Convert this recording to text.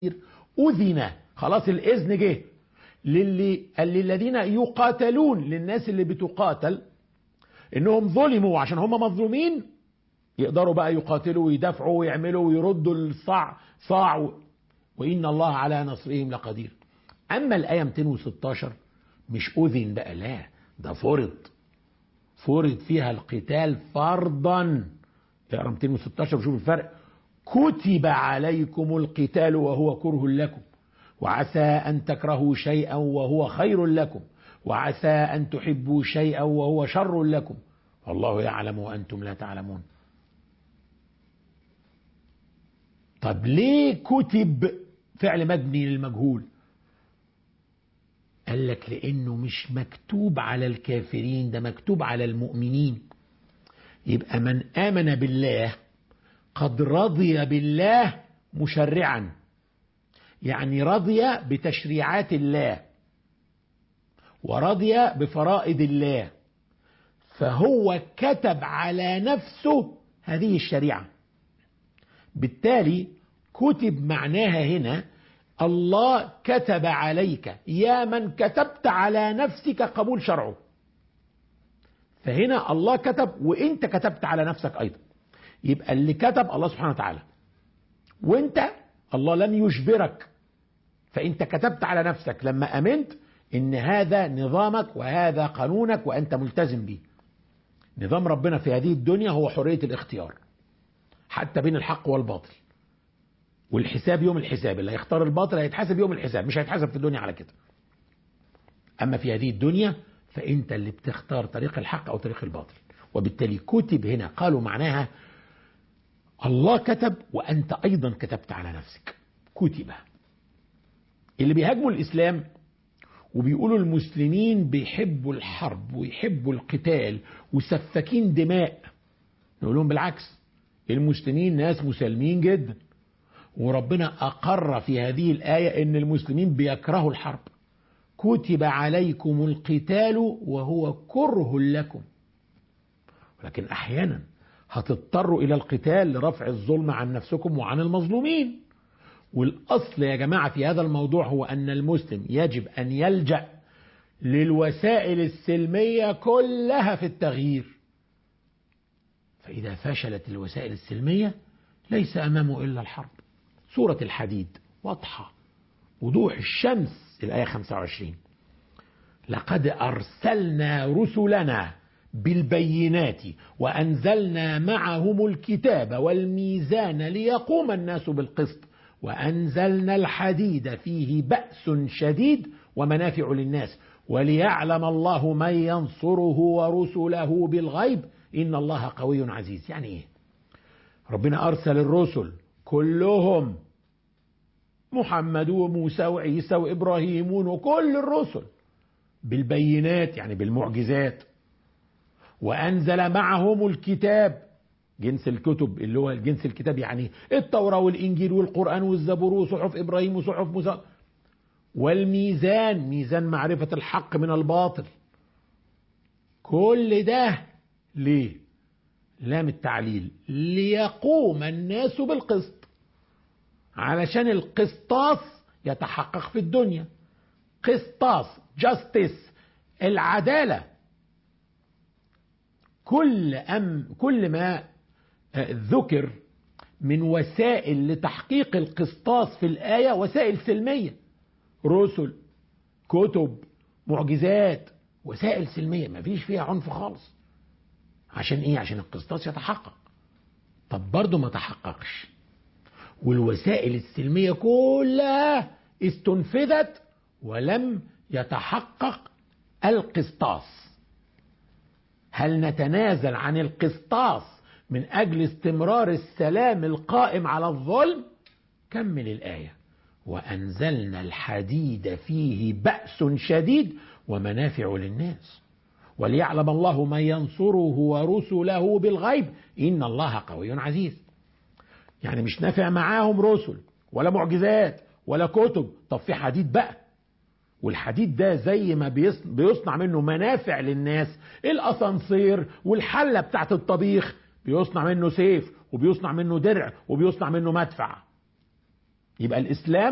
أذن خلاص الإذن جه للي للذين يقاتلون للناس اللي بتقاتل انهم ظلموا عشان هم مظلومين يقدروا بقى يقاتلوا ويدافعوا ويعملوا ويردوا الصاع صاع وان الله على نصرهم لقدير اما الايه 216 مش اذن بقى لا ده فرض فرض فيها القتال فرضا اقرا 216 وشوف الفرق كتب عليكم القتال وهو كره لكم وعسى ان تكرهوا شيئا وهو خير لكم وعسى ان تحبوا شيئا وهو شر لكم والله يعلم وانتم لا تعلمون طب ليه كتب فعل مبني للمجهول قال لك لانه مش مكتوب على الكافرين ده مكتوب على المؤمنين يبقى من امن بالله قد رضي بالله مشرعا يعني رضي بتشريعات الله ورضي بفرائض الله فهو كتب على نفسه هذه الشريعه بالتالي كتب معناها هنا الله كتب عليك يا من كتبت على نفسك قبول شرعه فهنا الله كتب وانت كتبت على نفسك ايضا يبقى اللي كتب الله سبحانه وتعالى وانت الله لم يجبرك فانت كتبت على نفسك لما امنت ان هذا نظامك وهذا قانونك وانت ملتزم به نظام ربنا في هذه الدنيا هو حريه الاختيار حتى بين الحق والباطل والحساب يوم الحساب اللي هيختار الباطل هيتحاسب يوم الحساب مش هيتحاسب في الدنيا على كده اما في هذه الدنيا فانت اللي بتختار طريق الحق او طريق الباطل وبالتالي كتب هنا قالوا معناها الله كتب وانت ايضا كتبت على نفسك كتب اللي بيهاجموا الاسلام وبيقولوا المسلمين بيحبوا الحرب ويحبوا القتال وسفاكين دماء نقول لهم بالعكس المسلمين ناس مسالمين جدا وربنا أقر في هذه الآية أن المسلمين بيكرهوا الحرب كتب عليكم القتال وهو كره لكم ولكن أحيانا هتضطروا إلى القتال لرفع الظلم عن نفسكم وعن المظلومين والأصل يا جماعة في هذا الموضوع هو أن المسلم يجب أن يلجأ للوسائل السلمية كلها في التغيير فإذا فشلت الوسائل السلمية ليس أمامه إلا الحرب سورة الحديد واضحة وضوح الشمس الآية 25 لقد أرسلنا رسلنا بالبينات وأنزلنا معهم الكتاب والميزان ليقوم الناس بالقسط وأنزلنا الحديد فيه بأس شديد ومنافع للناس وليعلم الله من ينصره ورسله بالغيب إن الله قوي عزيز يعني إيه ربنا أرسل الرسل كلهم محمد وموسى وعيسى وإبراهيم وكل الرسل بالبينات يعني بالمعجزات وأنزل معهم الكتاب جنس الكتب اللي هو جنس الكتاب يعني التوراة والإنجيل والقرآن والزبور وصحف إبراهيم وصحف موسى والميزان ميزان معرفة الحق من الباطل كل ده ليه لام التعليل ليقوم الناس بالقسط علشان القسطاس يتحقق في الدنيا قسطاس جاستس العدالة كل أم كل ما ذكر من وسائل لتحقيق القسطاس في الآية وسائل سلمية رسل كتب معجزات وسائل سلمية ما فيش فيها عنف خالص عشان ايه عشان القسطاس يتحقق طب برضه ما تحققش والوسائل السلمية كلها استنفذت ولم يتحقق القسطاس هل نتنازل عن القسطاس من أجل استمرار السلام القائم على الظلم كمل الآية وأنزلنا الحديد فيه بأس شديد ومنافع للناس وليعلم الله من ينصره ورسله بالغيب إن الله قوي عزيز يعني مش نافع معاهم رسل ولا معجزات ولا كتب طب في حديد بقى والحديد ده زي ما بيصنع منه منافع للناس الاسانسير والحله بتاعت الطبيخ بيصنع منه سيف وبيصنع منه درع وبيصنع منه مدفع يبقى الاسلام